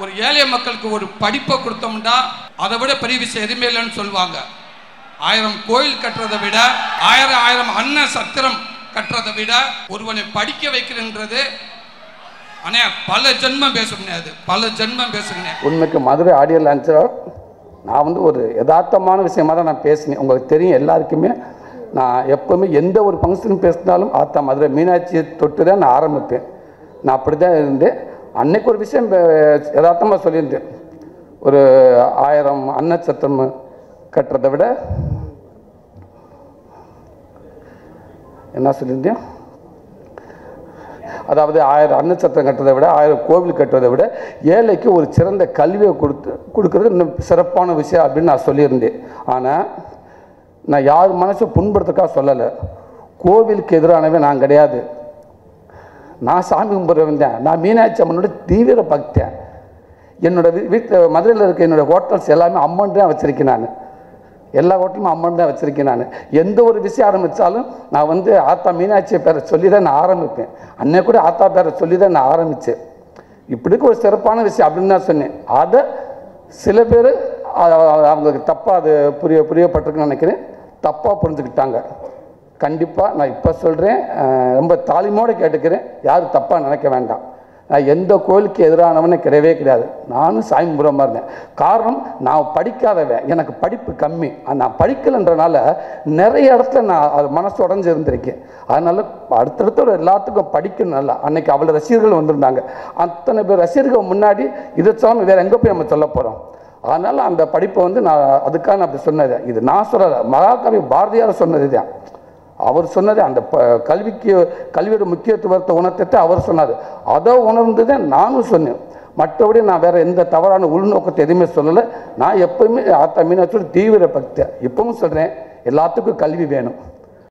ஒரு ஏழை மக்களுக்கு ஒரு படிப்பை கொடுத்தோம்னா அதை விட பெரிய விஷயம் எதுவுமே இல்லைன்னு சொல்லுவாங்க ஆயிரம் கோயில் கட்டுறதை விட ஆயிரம் ஆயிரம் அன்ன சத்திரம் கட்டுறதை விட ஒருவனை படிக்க வைக்கிறன்றது அண்ணே பல ஜென்மம் பேசுங்க அது பல ஜென்மம் பேசுங்க உண்மைக்கு மதுரை ஆடியோ லான்ச்சில் நான் வந்து ஒரு யதார்த்தமான விஷயமா தான் நான் பேசினேன் உங்களுக்கு தெரியும் எல்லாருக்குமே நான் எப்போவுமே எந்த ஒரு ஃபங்க்ஷன் பேசினாலும் ஆத்தா மதுரை மீனாட்சியை தொட்டு தான் நான் ஆரம்பிப்பேன் நான் அப்படி தான் இருந்தேன் அன்னைக்கு ஒரு விஷயம் யதார்த்தமாக சொல்லியிருந்தேன் ஒரு ஆயிரம் அன்னச்சத்திரம் கட்டுறதை விட என்ன சொல்லியிருந்தேன் அதாவது ஆயிரம் அன்னச்சத்திரம் கட்டுறதை விட ஆயிரம் கோவில் கட்டுறதை விட ஏழைக்கு ஒரு சிறந்த கல்வியை கொடுத்து கொடுக்கறது இன்னும் சிறப்பான விஷயம் அப்படின்னு நான் சொல்லியிருந்தேன் ஆனால் நான் யார் மனசை புண்படுத்துக்காக சொல்லலை கோவிலுக்கு எதிரானவன் நான் கிடையாது நான் சாமி கும்பிட்றவன் தான் நான் மீனாட்சி அம்மனோட தீவிர பக்தன் என்னோட வீட்டில் மதுரையில் இருக்க என்னோட ஹோட்டல்ஸ் எல்லாமே அம்மன் தான் வச்சுருக்கேன் நான் எல்லா ஹோட்டலும் அம்மன் தான் வச்சுருக்கேன் நான் எந்த ஒரு விஷயம் ஆரம்பித்தாலும் நான் வந்து ஆத்தா மீனாட்சி பேரை சொல்லி தான் நான் ஆரம்பிப்பேன் அன்னை கூட ஆத்தா பேரை சொல்லி தான் நான் ஆரம்பித்தேன் இப்படிக்கு ஒரு சிறப்பான விஷயம் அப்படின்னு தான் சொன்னேன் அதை சில பேர் அவங்களுக்கு தப்பாக அது புரிய புரியப்பட்டிருக்குன்னு நினைக்கிறேன் தப்பாக புரிஞ்சுக்கிட்டாங்க கண்டிப்பாக நான் இப்போ சொல்கிறேன் ரொம்ப தாலிமோடு கேட்டுக்கிறேன் யாரும் தப்பாக நினைக்க வேண்டாம் நான் எந்த கோயிலுக்கு எதிரானவனே கிடையவே கிடையாது நானும் சாமி கும்பிட்றமா இருந்தேன் காரணம் நான் படிக்காதவன் எனக்கு படிப்பு கம்மி நான் படிக்கலைன்றனால நிறைய இடத்துல நான் அது மனசு உடஞ்சி இருந்திருக்கேன் அதனால் அடுத்தடுத்த ஒரு எல்லாத்துக்கும் படிக்கணும் நல்லா அன்னைக்கு அவ்வளோ ரசிகர்கள் வந்திருந்தாங்க அத்தனை பேர் ரசிகர்கள் முன்னாடி இதை சொல்லாமல் வேறு எங்கே போய் நம்ம சொல்ல போகிறோம் அதனால் அந்த படிப்பை வந்து நான் அதுக்காக நான் அப்படி சொன்னது இது நான் சொல்லலை மகாகவி பாரதியார் சொன்னது தான் அவர் சொன்னது அந்த ப கல்விக்கு கல்வியோட முக்கியத்துவத்தை உணர்த்திட்டு அவர் சொன்னார் அதை உணர்ந்து தான் நானும் சொன்னேன் மற்றபடி நான் வேற எந்த தவறான உள்நோக்கத்தை எதுவுமே சொல்லலை நான் எப்பவுமே ஆத்தா மீனாட்சியோட தீவிர பக்தி இப்பவும் சொல்கிறேன் எல்லாத்துக்கும் கல்வி வேணும்